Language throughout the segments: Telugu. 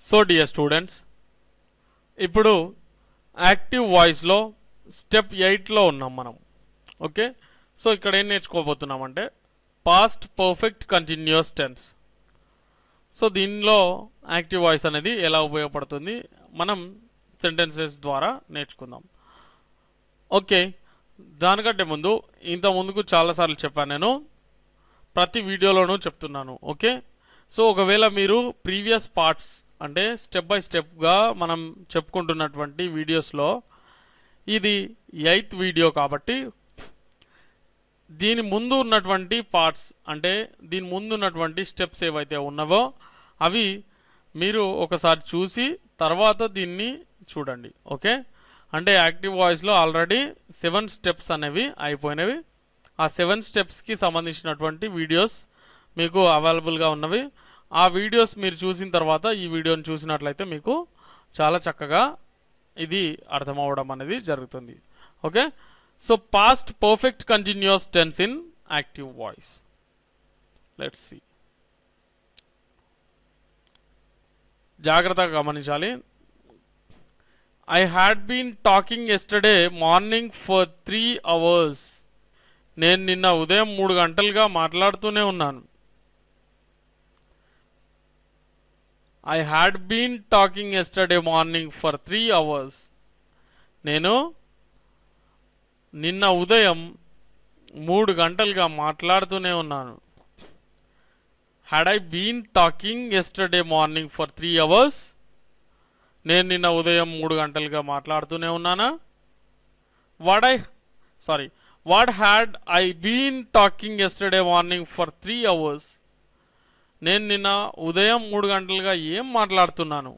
సో డియర్ స్టూడెంట్స్ ఇప్పుడు యాక్టివ్ వాయిస్లో స్టెప్ ఎయిట్లో ఉన్నాం మనం ఓకే సో ఇక్కడ ఏం నేర్చుకోబోతున్నామంటే past perfect continuous tense so దీనిలో యాక్టివ్ వాయిస్ అనేది ఎలా ఉపయోగపడుతుంది మనం సెంటెన్సెస్ ద్వారా నేర్చుకుందాం ఓకే దానికంటే ముందు ఇంత ముందుకు చాలాసార్లు చెప్పాను నేను ప్రతి వీడియోలోనూ చెప్తున్నాను ఓకే సో ఒకవేళ మీరు ప్రీవియస్ పార్ట్స్ అంటే స్టెప్ బై స్టెప్గా మనం చెప్పుకుంటున్నటువంటి వీడియోస్లో ఇది ఎయిత్ వీడియో కాబట్టి దీని ముందు ఉన్నటువంటి పార్ట్స్ అంటే దీని ముందు ఉన్నటువంటి స్టెప్స్ ఏవైతే ఉన్నవో అవి మీరు ఒకసారి చూసి తర్వాత దీన్ని చూడండి ఓకే అంటే యాక్టివ్ వాయిస్లో ఆల్రెడీ సెవెన్ స్టెప్స్ అనేవి అయిపోయినవి ఆ సెవెన్ స్టెప్స్కి సంబంధించినటువంటి వీడియోస్ మీకు అవైలబుల్గా ఉన్నవి ఆ వీడియోస్ మీరు చూసిన తర్వాత ఈ వీడియోని చూసినట్లయితే మీకు చాలా చక్కగా ఇది అర్థమవడం అనేది జరుగుతుంది okay so past perfect continuous tense in active voice let's see జాగ్రత్తగా గమనించాలి I had been talking yesterday morning for three hours నేను నిన్న ఉదయం మూడు గంటలుగా మాట్లాడుతూనే ఉన్నాను I had been talking yesterday morning for three hours నేను నిన్న ఉదయం మూడు గంటలుగా మాట్లాడుతూనే ఉన్నాను had I been talking yesterday morning for three hours నేను నిన్న ఉదయం మూడు గంటలుగా మాట్లాడుతూనే ఉన్నానా what I sorry what had I been talking yesterday morning for three hours నేను నిన్న ఉదయం మూడు గంటలుగా ఏం మాట్లాడుతున్నాను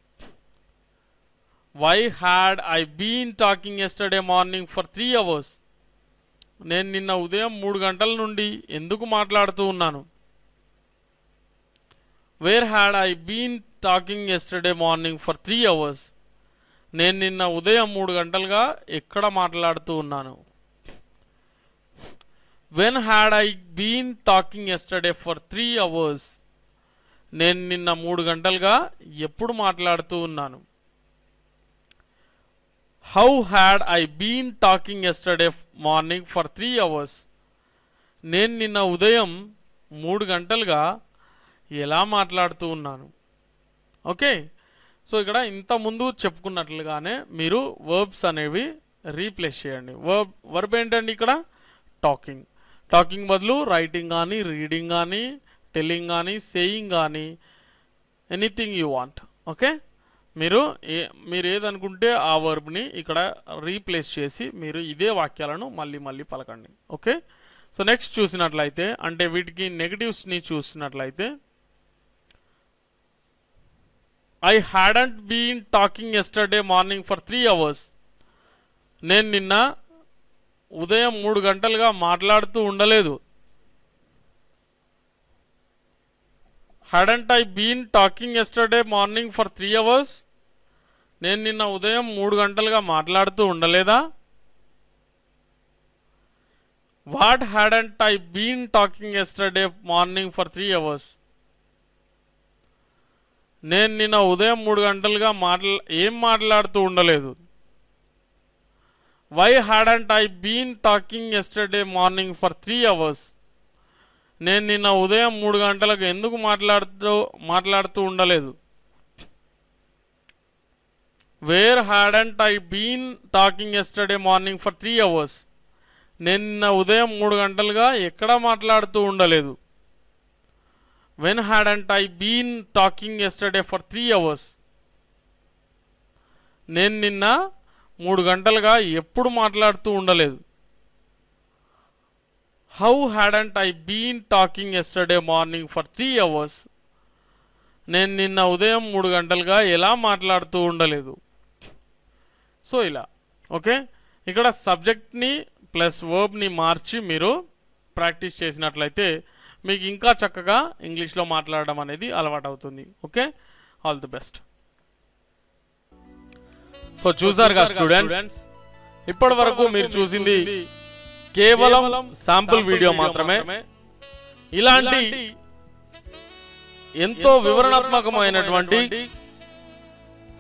why had I been talking yesterday morning for three hours నేను నిన్న ఉదయం మూడు గంటల నుండి ఎందుకు మాట్లాడుతూ ఉన్నాను where had I been talking yesterday morning for three hours నేను నిన్న ఉదయం మూడు గంటలుగా ఎక్కడ మాట్లాడుతూ ఉన్నాను when had I been talking yesterday for three hours నేను నిన్న మూడు గంటలుగా ఎప్పుడు మాట్లాడుతూ ఉన్నాను how had I been talking yesterday morning for three hours నేను నిన్న ఉదయం మూడు గంటలుగా ఎలా మాట్లాడుతూ ఉన్నాను ఓకే సో ఇక్కడ ఇంత ముందు చెప్పుకున్నట్లుగానే మీరు వర్బ్స్ అనేవి రీప్లేస్ చేయండి వర్బ్ వర్బ్ ఏంటండి ఇక్కడ టాకింగ్ టాకింగ్ బదులు రైటింగ్ కానీ రీడింగ్ కానీ టెల్లింగ్ కానీ సేయింగ్ కానీ ఎనీథింగ్ యూ వాంట్ ఓకే మీరు ఏ మీరు ఏదనుకుంటే ఆ వర్బ్ని ఇక్కడ రీప్లేస్ చేసి మీరు ఇదే వాక్యాలను మళ్ళీ మళ్ళీ పలకండి ఓకే సో నెక్స్ట్ చూసినట్లయితే అంటే వీటికి నెగటివ్స్ని చూసినట్లయితే I hadn't been talking yesterday morning for three hours నేను నిన్న ఉదయం మూడు గంటలుగా మాట్లాడుతూ ఉండలేదు hadn't I been talking yesterday morning for three hours నేను నిన్న ఉదయం మూడు గంటలుగా మాట్లాడుతూ ఉండలేదా what hadn't I been talking yesterday morning for three hours నేను నిన్న ఉదయం మూడు గంటలుగా మాట్లా ఏం మాట్లాడుతూ ఉండలేదు why hadn't I been talking yesterday morning for three hours నేను నిన్న ఉదయం మూడు గంటలకు ఎందుకు మాట్లాడుతూ మాట్లాడుతూ ఉండలేదు where hadn't I been talking yesterday morning for three hours నేను నిన్న ఉదయం మూడు గంటలుగా ఎక్కడ మాట్లాడుతూ ఉండలేదు when hadn't I been talking yesterday for three hours నేను నిన్న మూడు గంటలుగా ఎప్పుడు మాట్లాడుతూ ఉండలేదు how hadn't I been talking yesterday morning for three hours నేను నిన్న ఉదయం మూడు గంటలుగా ఎలా మాట్లాడుతూ ఉండలేదు సో ఇలా ఓకే ఇక్కడ సబ్జెక్ట్ని ప్లస్ వర్బ్ని మార్చి మీరు ప్రాక్టీస్ చేసినట్లయితే మీకు ఇంకా చక్కగా ఇంగ్లీష్లో మాట్లాడడం అనేది అలవాటు అవుతుంది okay all the best so చూసారుగా స్టూడెంట్స్ ఇప్పటి వరకు మీరు చూసింది కేవలం శాంపుల్ వీడియో మాత్రమే ఇలాంటి ఎంతో వివరణాత్మకమైనటువంటి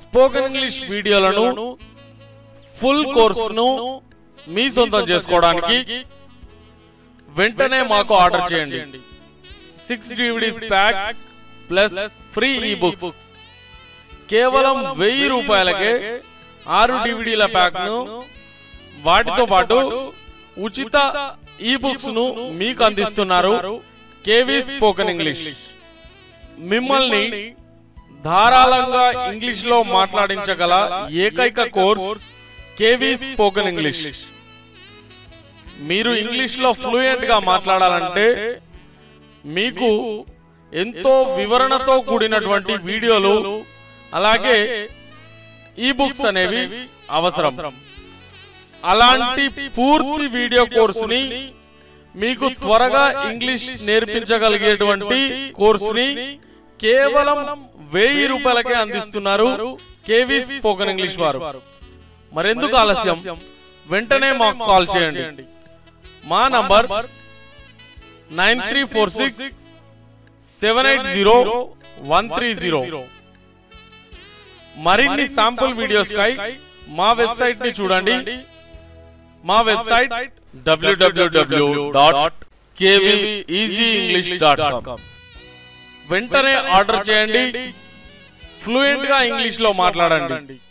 స్పోకెన్ ఇంగ్లీష్ వీడియోలను ఫుల్ కోర్సును మీ సొంతం చేసుకోవడానికి వెంటనే మాకు ఆర్డర్ చేయండి six DVDs pack plus free ebooks కేవలం వెయ్యి రూపాయలకే ఆరు డివిడీల ప్యాక్ ను వాటితో పాటు ఉచిత ఈ బుక్స్ ను మీకు అందిస్తున్నారు కేవీ స్పోకెన్ ఇంగ్లీష్ మిమ్మల్ని ధారాళంగా ఇంగ్లీష్ లో మాట్లాడించగల ఏకైక కోర్స్ కేవీ స్పోకెన్ ఇంగ్లీష్ మీరు ఇంగ్లీష్ లో ఫ్లూయెంట్ గా మాట్లాడాలంటే మీకు ఎంతో వివరణతో కూడినటువంటి వీడియోలు అలాగే ఈ బుక్స్ అనేవి అవసరం అలాంటి పూర్తి వీడియో కోర్సుని మీకు త్వరగా ఇంగ్లీష్ నేర్పించగలిగేటువంటి కోర్సుని కేవలం వెయ్యి రూపాయలకే అందిస్తున్నారు కేవీ స్పోకెన్ ఇంగ్లీష్ వారు మరెందుకు ఆలస్యం వెంటనే మాకు కాల్ చేయండి మా number nine three four six seven eight zero one three zero మరిన్ని శాంపుల్ వీడియోస్ కై మా వెబ్సైట్ ని చూడండి మా website W W W dot dot com వెంటనే ఆర్డర్ చేయండి ఫ్లూయెంట్ గా ఇంగ్లీష్ లో మాట్లాడండి